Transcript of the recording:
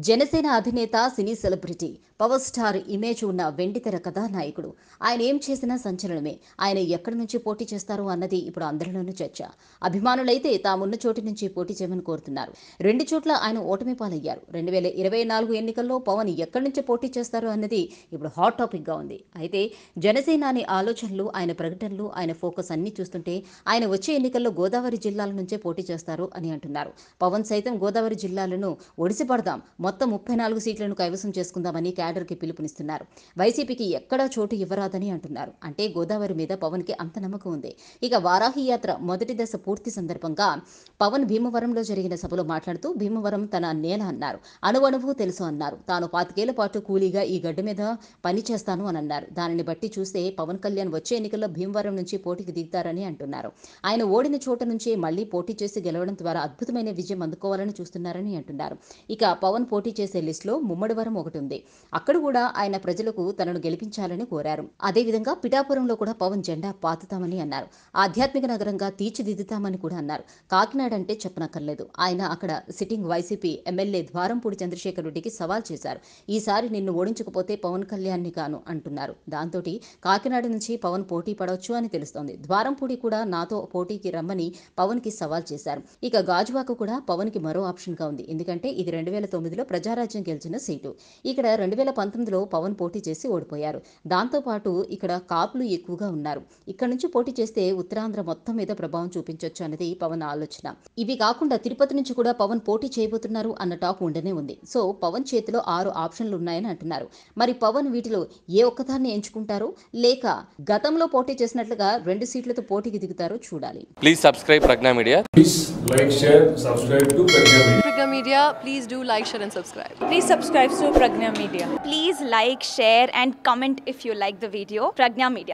జనసేన అధినేత cine celebrity power star image ఉన్న వెండితెర కథానాయకుడు ఆయన ఏం చేసినా సంచలనమే ఆయన ఎక్కడి నుంచి పోటీ చేస్తారు అన్నది ఇప్పుడు అందరిలోనూ చర్చ అభిమానులైతే తామున్న చోటు నుంచి పోటీ చేయమని కోరుతున్నారు రెండు చోట్ల ఆయన ఓటమి పాలయ్యారు రెండు వేల ఇరవై నాలుగు ఎన్నికల్లో పవన్ ఎక్కడి నుంచి పోటీ చేస్తారు అన్నది ఇప్పుడు హాట్ టాపిక్ గా ఉంది అయితే జనసేనాని ఆలోచనలు ఆయన ప్రకటనలు ఆయన ఫోకస్ అన్ని చూస్తుంటే ఆయన వచ్చే ఎన్నికల్లో గోదావరి జిల్లాల నుంచే పోటీ చేస్తారు అని అంటున్నారు పవన్ సైతం గోదావరి జిల్లాలను ఒడిసిపడదాం మొత్తం ముప్పై నాలుగు సీట్లను కైవసం చేసుకుందామని క్యాడర్కి పిలుపునిస్తున్నారు వైసీపీకి ఎక్కడా చోటు ఇవ్వరాదని అంటున్నారు అంటే గోదావరి మీద పవన్కి అంత నమ్మకం ఉంది ఇక వారాహి యాత్ర మొదటి దశ పూర్తి సందర్భంగా పవన్ భీమవరంలో జరిగిన సభలో మాట్లాడుతూ భీమవరం తన నేల అన్నారు అణువణువు తెలుసు అన్నారు తాను పాతికేళ్ల పాటు కూలీగా ఈ గడ్డ మీద పని చేస్తాను అని అన్నారు దానిని బట్టి చూస్తే పవన్ కళ్యాణ్ వచ్చే ఎన్నికల్లో భీమవరం నుంచి పోటీకి దిగుతారని అంటున్నారు ఆయన ఓడిన చోట నుంచి మళ్లీ పోటీ చేసి గెలవడం ద్వారా అద్భుతమైన విజయం అందుకోవాలని చూస్తున్నారని అంటున్నారు ఇక పవన్ పోటీ చేసే లిస్టులో ముమ్మడివరం ఒకటి ఉంది అక్కడ కూడా ఆయన ప్రజలకు తనను గెలిపించాలని కోరారు అదేవిధంగా పిఠాపురంలో కూడా పవన్ జెండా పాతుతామని అన్నారు ఆధ్యాత్మిక నగరంగా తీర్చిదిద్దుతామని కూడా అన్నారు కాకినాడ అంటే చెప్పనక్కర్లేదు ఆయన అక్కడ sitting YCP MLA Dwarampudi Chandrasekhar రెడ్డికి సవాల్ చేశారు ఈసారి నిన్ను ఓడించకపోతే పవన్ కళ్యాణ్ని కాను అంటున్నారు దాంతో కాకినాడ నుంచి పవన్ పోటీ పడవచ్చు అని తెలుస్తోంది ద్వారంపూడి కూడా నాతో పోటీకి రమ్మని పవన్ కి సవాల్ చేశారు ఇక గాజువాక కూడా పవన్ కి మరో ఆప్షన్ గా ఉంది ఎందుకంటే ఇది రెండు వేల తొమ్మిదిలో ప్రజారాజ్యం గెలిచిన సీటు ఇక్కడ రెండు వేల పంతొమ్మిదిలో పవన్ పోటీ చేసి ఓడిపోయారు దాంతోపాటు ఇక్కడ కాపులు ఎక్కువగా ఉన్నారు ఇక్కడ నుంచి పోటీ చేస్తే ఉత్తరాంధ్ర మొత్తం మీద ప్రభావం చూపించొచ్చు అన్నది పవన్ ఆలోచన ఇవి కాకుండా తిరుపతి నుంచి కూడా పవన్ పోటీ చేయబోతున్నారు అన్న టాక్ ఉండనే ఉంది సో పవన్ చేతిలో ఆరు ఆప్షన్లు ఉన్నాయని అంటున్నారు మరి పవన్ వీటిలో ఏ ఒక్కదాన్ని ఎంచుకుంటారో లేక గతంలో పోటీ చేసినట్లుగా రెండు సీట్లతో పోటీకి దిగుతారో చూడాలి Please subscribe Pragna Media. Please like, share, subscribe to Pragya Media. Pragya Media, please do like, share, and subscribe. Please subscribe to Pragna Media. Please like, share, and comment if you like the video. Pragna Media.